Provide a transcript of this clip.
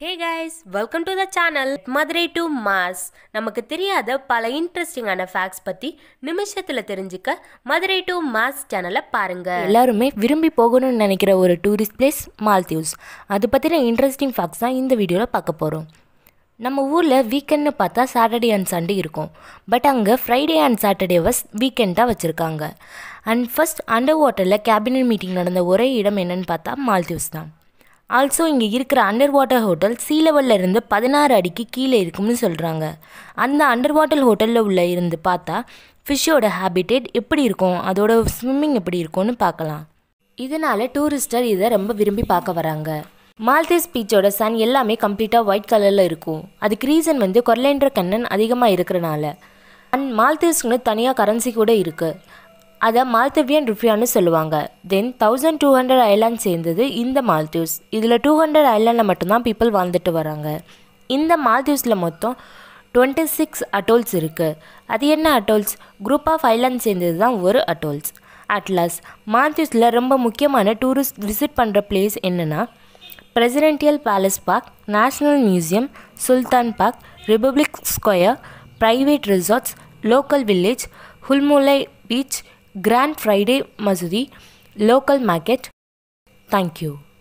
hey guys welcome to the channel Madurai to mass நமக்கு தெரியாத பல இன்ட்ரெஸ்டிங்கான ஃபேக்ட்ஸ் பற்றி நிமிஷத்தில் தெரிஞ்சுக்க மதுரை டு மாஸ் சேனலை பாருங்க எல்லாருமே விரும்பி போகணும்னு நினைக்கிற ஒரு டூரிஸ்ட் பிளேஸ் மால்தீவ்ஸ் அது பற்றின இன்ட்ரெஸ்டிங் ஃபேக்ட்ஸ் தான் இந்த வீடியோவில் பார்க்க போகிறோம் நம்ம ஊரில் வீக்கெண்ட்னு பார்த்தா சாட்டர்டே அண்ட் சண்டே இருக்கும் பட் அங்கே ஃப்ரைடே அண்ட் சாட்டர்டேவை வீக்கெண்டாக வச்சுருக்காங்க அண்ட் ஃபர்ஸ்ட் அண்டர் வாட்டரில் கேபினட் மீட்டிங் நடந்த ஒரே இடம் என்னன்னு பார்த்தா மால்தீவ்ஸ் தான் ஆல்சோ இங்கே இருக்கிற அண்டர் வாட்டர் ஹோட்டல் சீ லெவலில் இருந்து பதினாறு அடிக்கு கீழே இருக்கும்னு சொல்கிறாங்க அந்த அண்டர் வாட்டர் ஹோட்டலில் உள்ள இருந்து பார்த்தா ஃபிஷ்ஷோட ஹேபிடேட் எப்படி இருக்கும் அதோட ஸ்விம்மிங் எப்படி இருக்கும்னு பார்க்கலாம் இதனால டூரிஸ்டர் இதை ரொம்ப விரும்பி பார்க்க வராங்க மால்தீவ்ஸ் பீச்சோட சன் எல்லாமே கம்ப்ளீட்டாக ஒயிட் கலரில் இருக்கும் அதுக்கு ரீசன் வந்து கொர்லேண்ட்ர கண்ணன் அதிகமாக இருக்கிறனால அண்ட் மால்தீவ்ஸ்னு தனியாக கரன்சி கூட இருக்குது அதை மால்தவியன் ருஃபியான்னு சொல்லுவாங்க then thousand two hundred island சேர்ந்தது இந்த மால்தீவ்ஸ் இதில் டூ ஹண்ட்ரட் ஐலாண்டில் மட்டும்தான் பீப்புள் வாழ்ந்துட்டு வராங்க இந்த மால்தீவ்ஸில் மொத்தம் டுவெண்ட்டி சிக்ஸ் அட்டோல்ஸ் இருக்குது அது என்ன அட்டோல்ஸ் குரூப் ஆஃப் ஐலாண்ட் சேர்ந்தது தான் ஒரு அட்டோல்ஸ் அட்லாஸ் மால்தீவ்ஸில் ரொம்ப முக்கியமான டூரிஸ்ட் விசிட் பண்ணுற பிளேஸ் என்னென்னா presidential palace park national museum sultan park republic square private resorts local village Hulhumale beach grand Friday மசூதி லோக்கல் மார்க்கெட் தேங்க்யூ